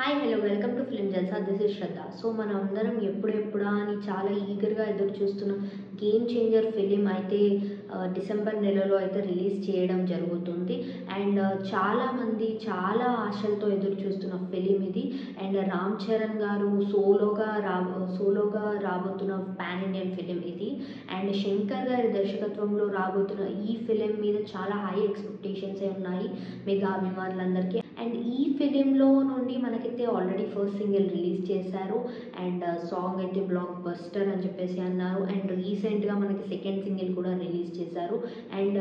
hi hello welcome to film Jalsa this is Shraddha so మనం అందరం ఎప్పుడెప్పుడా అని చాలా ఈగర్గా ఎదురు చూస్తున్న గేమ్ చేంజర్ ఫిలిం అయితే ఆ, డిసెంబర్ నెలలో అయితే రిలీజ్ చేయడం జరుగుతుంది అండ్ చాలామంది చాలా ఆశలతో ఎదురు చూస్తున్న ఫిలిం ఇది అండ్ రామ్ చరణ్ గారు సోలోగా రా సోలోగా రాబోతున్న పాన్ ఇండియన్ ఫిలిం ఇది అండ్ శంకర్ గారి దర్శకత్వంలో రాబోతున్న ఈ ఫిలిం మీద చాలా హై ఎక్స్పెక్టేషన్స్ ఉన్నాయి మెగా అభిమానులందరికీ అండ్ ఈ ఫిలింలో నుండి మనకైతే ఆల్రెడీ ఫస్ట్ సింగిల్ రిలీజ్ చేశారు అండ్ సాంగ్ అయితే బ్లాక్ బస్టర్ అని చెప్పేసి అన్నారు అండ్ రీసెంట్గా మనకి సెకండ్ సింగిల్ కూడా రిలీజ్ చేశారు అండ్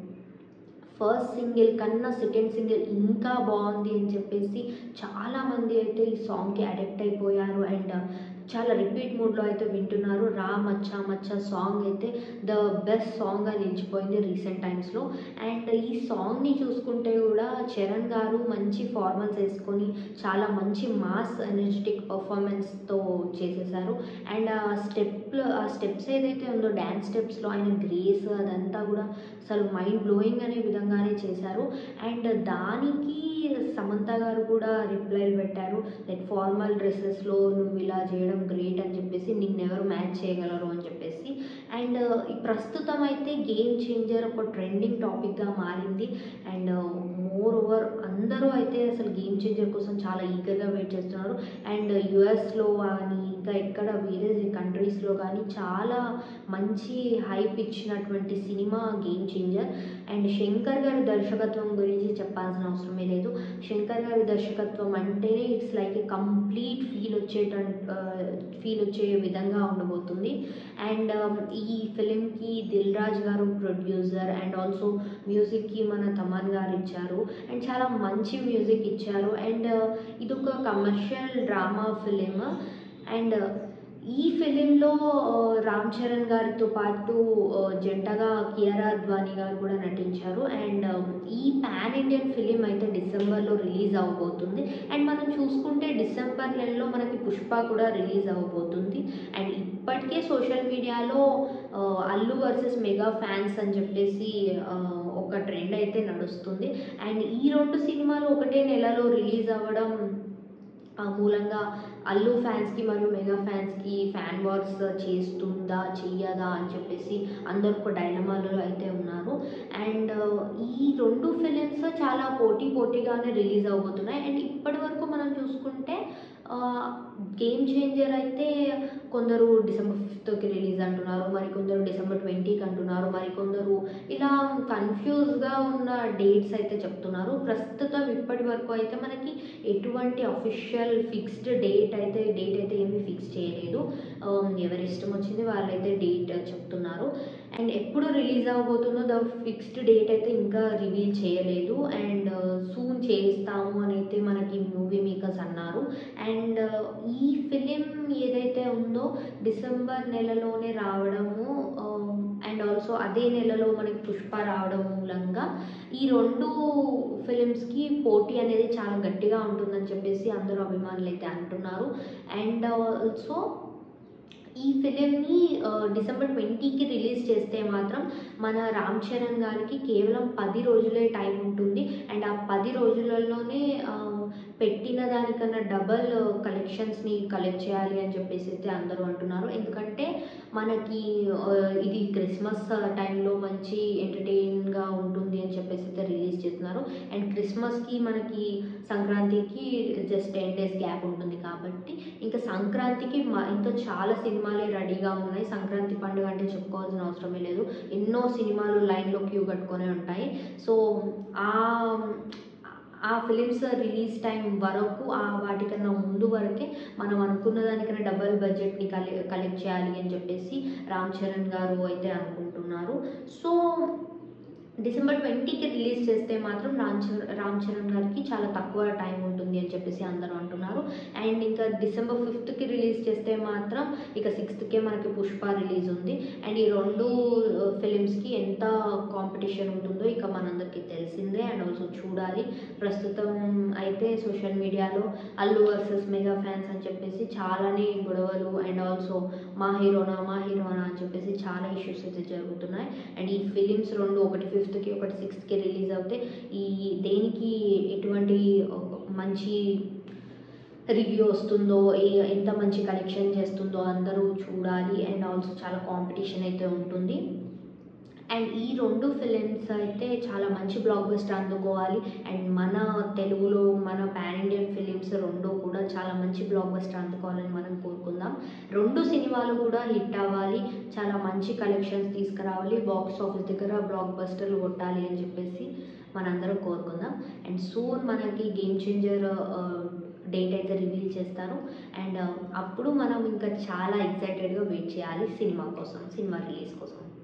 ఫస్ట్ సింగిల్ కన్నా సెకండ్ సింగిల్ ఇంకా బాగుంది అని చెప్పేసి చాలామంది అయితే ఈ సాంగ్కి అడిక్ట్ అయిపోయారు అండ్ చాలా రిపీట్ మూడ్లో అయితే వింటున్నారు రా మచ్చా మచ్చా సాంగ్ అయితే ద బెస్ట్ సాంగ్గా నిలిచిపోయింది రీసెంట్ టైమ్స్లో అండ్ ఈ సాంగ్ని చూసుకుంటే కూడా చరణ్ గారు మంచి ఫార్మల్స్ వేసుకొని చాలా మంచి మాస్ ఎనర్జెటిక్ పర్ఫార్మెన్స్తో చేసేసారు అండ్ ఆ స్టెప్ ఆ స్టెప్స్ ఏదైతే ఉందో డ్యాన్స్ స్టెప్స్లో ఆయన గ్రేస్ అదంతా కూడా అసలు మైండ్ బ్లోయింగ్ అనే విధంగానే చేశారు అండ్ దానికి సమంత గారు కూడా రిప్లై పెట్టారు లైక్ ఫార్మల్ డ్రెస్సెస్లో నువ్వు ఇలా చేయడం గ్రేట్ అని చెప్పేసి నిన్నెవరు మ్యాచ్ చేయగలరు అని చెప్పేసి అండ్ ఈ ప్రస్తుతం అయితే గేమ్ చేంజర్ ఒక ట్రెండింగ్ టాపిక్గా మారింది అండ్ మోర్ ఓవర్ అందరూ అయితే అసలు గేమ్ చేంజర్ కోసం చాలా ఈగర్గా వెయిట్ చేస్తున్నారు అండ్ యుఎస్లో కానీ ఇంకా ఎక్కడ వేరే కంట్రీస్లో కానీ చాలా మంచి హైప్ ఇచ్చినటువంటి సినిమా గేమ్ చేంజర్ అండ్ శంకర్ గారి దర్శకత్వం గురించి చెప్పాల్సిన అవసరమే లేదు శంకర్ గారి దర్శకత్వం అంటేనే it's like a complete feel వచ్చేట ఫీల్ వచ్చే విధంగా ఉండబోతుంది అండ్ ఈ ఫిలింకి దిల్ రాజ్ గారు ప్రొడ్యూసర్ అండ్ ఆల్సో మ్యూజిక్కి మన తమన్ గారు ఇచ్చారు అండ్ చాలా మంచి మ్యూజిక్ ఇచ్చారు అండ్ ఇది ఒక కమర్షియల్ డ్రామా ఫిలిం అండ్ ఈ ఫిలింలో రామ్ చరణ్ గారితో పాటు ఆ, జంటగా కియారా అద్వానీ గారు కూడా నటించారు అండ్ ఈ పాన్ ఇండియన్ ఫిలిం అయితే డిసెంబర్లో రిలీజ్ అవ్వబోతుంది అండ్ మనం చూసుకుంటే డిసెంబర్ నెలలో మనకి పుష్ప కూడా రిలీజ్ అవ్వబోతుంది అండ్ ఇప్పటికే సోషల్ మీడియాలో ఆ, అల్లు వర్సెస్ మెగా ఫ్యాన్స్ అని చెప్పేసి ఆ, ఒక ట్రెండ్ అయితే నడుస్తుంది అండ్ ఈ రెండు సినిమాలు ఒకటే నెలలో రిలీజ్ అవ్వడం ఆ మూలంగా అల్లు ఫ్యాన్స్కి మరియు మెగా ఫ్యాన్స్కి ఫ్యాన్ వార్స్ చేస్తుందా చెయ్యదా అని చెప్పేసి అందరూ ఒక డైలమాలో అయితే ఉన్నారు అండ్ ఈ రెండు ఫిలిమ్స్ చాలా పోటీ పోటీగానే రిలీజ్ అవబోతున్నాయి అండ్ ఇప్పటి వరకు మనం చూసుకుంటే గేమ్ చేంజర్ అయితే కొందరు డిసెంబర్ ఫిఫ్త్కి రిలీజ్ అంటున్నారు మరి కొందరు డిసెంబర్ ట్వంటీకి అంటున్నారు మరి కొందరు ఇలా కన్ఫ్యూజ్గా ఉన్న డేట్స్ అయితే చెప్తున్నారు ప్రస్తుతం ఇప్పటి వరకు అయితే మనకి ఎటువంటి అఫీషియల్ ఫిక్స్డ్ డేట్ అయితే డేట్ అయితే ఏమీ ఫిక్స్ చేయలేదు ఆ, ఎవరి ఇష్టం వచ్చింది వాళ్ళైతే డేట్ చెప్తున్నారు అండ్ ఎప్పుడు రిలీజ్ అవ్వబోతుందో ద ఫిక్స్డ్ డేట్ అయితే ఇంకా రివీల్ చేయలేదు అండ్ సూన్ చేస్తాము అని అయితే మనకి మూవీ మేకర్స్ అన్నారు అండ్ ఈ ఫిలిం ఏదైతే ఉందో డిసెంబర్ నెలలోనే రావడము అండ్ ఆల్సో అదే నెలలో మనకి పుష్ప రావడం మూలంగా ఈ రెండు ఫిలిమ్స్కి పోటీ అనేది చాలా గట్టిగా ఉంటుందని చెప్పేసి అందరూ అభిమానులు అయితే అంటున్నారు అండ్ ఆల్సో ఈ ఫిలింని డిసెంబర్ ట్వంటీకి రిలీజ్ చేస్తే మాత్రం మన రామ్ చరణ్ గారికి కేవలం పది రోజులే టైం ఉంటుంది అండ్ ఆ పది రోజులలోనే ఆ, పెట్టిన దానికన్నా డబల్ కలెక్షన్స్ని కలెక్ట్ చేయాలి అని చెప్పేసి అయితే అందరూ అంటున్నారు ఎందుకంటే మనకి ఆ, ఇది క్రిస్మస్ టైంలో మంచి ఎంటర్టైన్గా ఉంటుంది అని చెప్పేసి అయితే రిలీజ్ చేస్తున్నారు అండ్ క్రిస్మస్కి మనకి సంక్రాంతికి జస్ట్ టెన్ డేస్ గ్యాప్ ఉంటుంది కాబట్టి ఇంకా సంక్రాంతికి మ- ఇంకా చాలా సినిమాలే రెడీగా ఉన్నాయి సంక్రాంతి పండుగ అంటే చెప్పుకోవాల్సిన అవసరమే లేదు ఎన్నో సినిమాలు లైన్లో క్యూ కట్టుకొని ఉంటాయి సో ఆ ఆ ఫిలిమ్స్ రిలీజ్ టైం వరకు ఆ వాటికన్నా ముందు వరకే మనం అనుకున్న దానికన్నా డబల్ బడ్జెట్ని కలె కలెక్ట్ చేయాలి అని చెప్పేసి రామ్ చరణ్ గారు అయితే అనుకుంటున్నారు సో డిసెంబర్ ట్వంటీకి రిలీజ్ చేస్తే మాత్రం రామ్ చరణ్ రామ్ చరణ్ గారికి చాలా తక్కువ టైం ఉంటుంది అని చెప్పేసి అందరూ అంటున్నారు అండ్ ఇంకా డిసెంబర్ ఫిఫ్త్కి రిలీజ్ చేస్తే మాత్రం ఇక సిక్స్త్కే మనకి పుష్ప రిలీజ్ ఉంది అండ్ ఈ రెండు ఫిలిమ్స్కి ఎంత కాంపిటీషన్ ఉంటుందో ఇక మనందరికీ తెలిసిందే అండ్ ఆల్సో చూడాలి ప్రస్తుతం అయితే సోషల్ మీడియాలో అల్లు వర్సెస్ మెగా ఫ్యాన్స్ అని చెప్పేసి చాలానే గొడవలు అండ్ ఆల్సో మా హీరోనా మా హీరోనా అని చెప్పేసి చాలా ఇష్యూస్ అయితే జరుగుతున్నాయి అండ్ ఈ ఫిలిమ్స్ రెండు ఒకటి ఫిఫ్త్కి ఒకటి సిక్స్త్కి రిలీజ్ అవుతే ఈ దేనికి ఎటువంటి ఒక మంచి రివ్యూ వస్తుందో ఏ ఎంత మంచి కలెక్షన్ చేస్తుందో అందరూ చూడాలి అండ్ ఆల్సో చాలా కాంపిటీషన్ అయితే ఉంటుంది అండ్ ఈ రెండు ఫిలిమ్స్ అయితే చాలా మంచి బ్లాక్ బస్టర్ అందుకోవాలి అండ్ మన తెలుగులో మన పాన్ ఇండియన్ ఫిలిమ్స్ రెండు కూడా చాలా మంచి బ్లాక్ బస్టర్ అందుకోవాలని మనం కోరుకుందాం రెండు సినిమాలు కూడా హిట్ అవ్వాలి చాలా మంచి కలెక్షన్స్ తీసుకురావాలి బాక్స్ ఆఫీస్ దగ్గర బ్లాక్ బస్టర్లు కొట్టాలి అని చెప్పేసి మనందరం కోరుకుందాం అండ్ సూన్ మనకి గేమ్ చేంజర్ డేట్ అయితే రివీల్ చేస్తారు అండ్ అప్పుడు మనం ఇంకా చాలా ఎక్సైటెడ్గా వెయిట్ చేయాలి సినిమా కోసం సినిమా రిలీజ్ కోసం